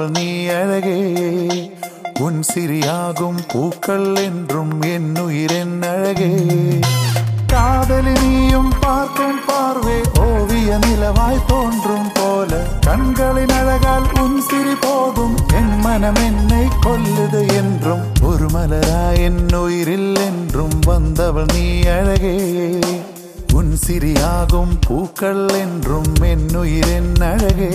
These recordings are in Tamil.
வந்தவள் நீ அழகே உன் சிரியாகும் பூக்கள் என்றும் என் உயிரென் அழகே காதலி நீயும் பார்க்கும் பார்வை ஓவிய நிலவாய் தோன்றும் போல கண்களின் அழகால் உன் சிரி போதும் என் மனம் என்னை கொல்லுது என்றும் ஒரு மலரா என் உயிரில் என்றும் வந்தவள் நீ அழகே உன் சிரியாகும் பூக்கள் என்றும் என் உயிரின் அழகே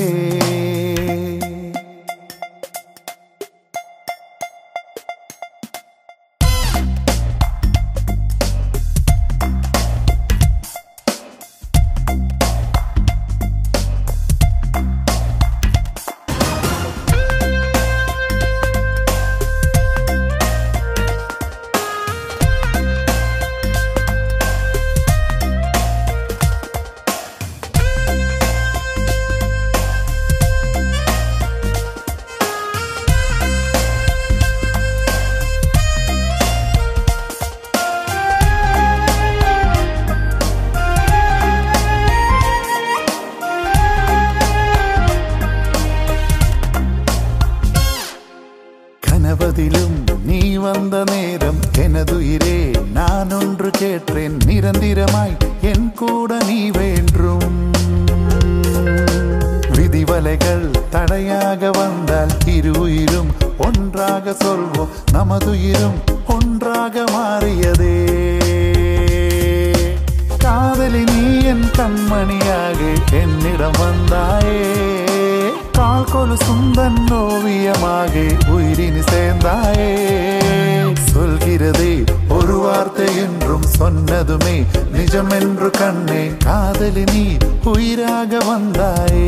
கனவதிலும் நீ வந்த நேரம் எனதுயிரே நான் ஒன்று கேட்டேன் நிரந்தரமாய் என் கூட நீ வேண்டும் விதிவலைகள் தடையாக வந்தால் இரு உயிரும் ஒன்றாக சொல்வோம் நமதுயிரும் ஒன்றாக மாறியதே காதலி நீ என் கண்மணியாக என்னிடம் வந்தாயே கால் கொலு சுந்தன் ஓவியமாக உயிரினி சேர்ந்தாயே சொல்கிறதே ஒரு வார்த்தை என்றும் சொன்னதுமே நிஜம் என்று கண்ணே காதலி நீ உயிராக வந்தாயே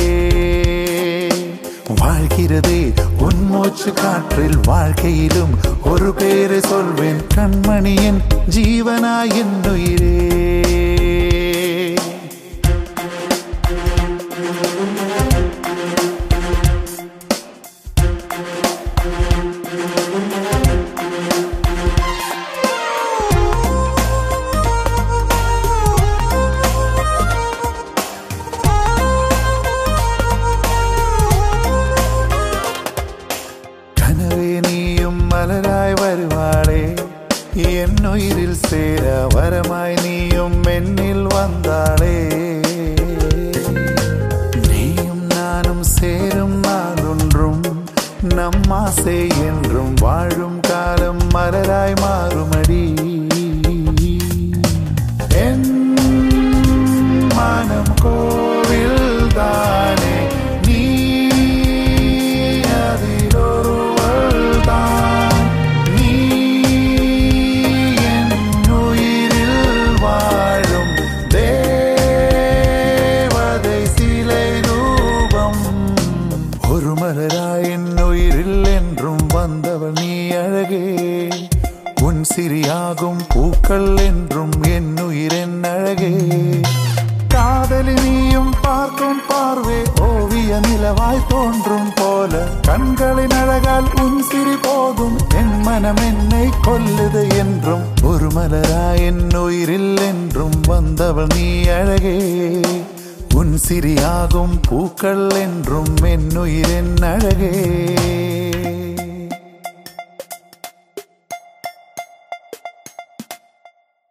வாழ்கிறதே உன் மூச்சு காற்றில் வாழ்க்கையிலும் ஒரு பேரை சொல்வேன் கண்மணியின் ஜீவனாய் என் உயிரே கனவே நீயும் மலராய் வருவாளே என் உயிரில் சேர வரமாய் நீயும் என்னில் வந்தாளே நீயும் நானும் சேரும் நாளொன்றும் நம் ஆசை என்றும் வாழும் காலம் மலராய் மாறுமடி என் மனம் கோவில் தானே நீ அதிலொருவள் தான் நீ என் உயிரில் வாழும் தேவதை சிலை ரூபம் ஒரு மலராய் என் உயிரில் என்றும் வந்தவள் நீ அழகே உன் சிரியாகும் பூக்கள் என்றும் என் உயிரென் அழகே காதலி நீயும் பார்க்கும் பார்வை ஓவிய நிலவாய் தோன்றும் போல கண்களின் அழகால் உன் சிரி போதும் என் மனம் என்னை கொல்லுது என்றும் ஒரு மலரா என் உயிரில் என்றும் வந்தவள் நீ அழகே உன் சிரியாகும் பூக்கள் என்றும் என் உயிரின் அழகே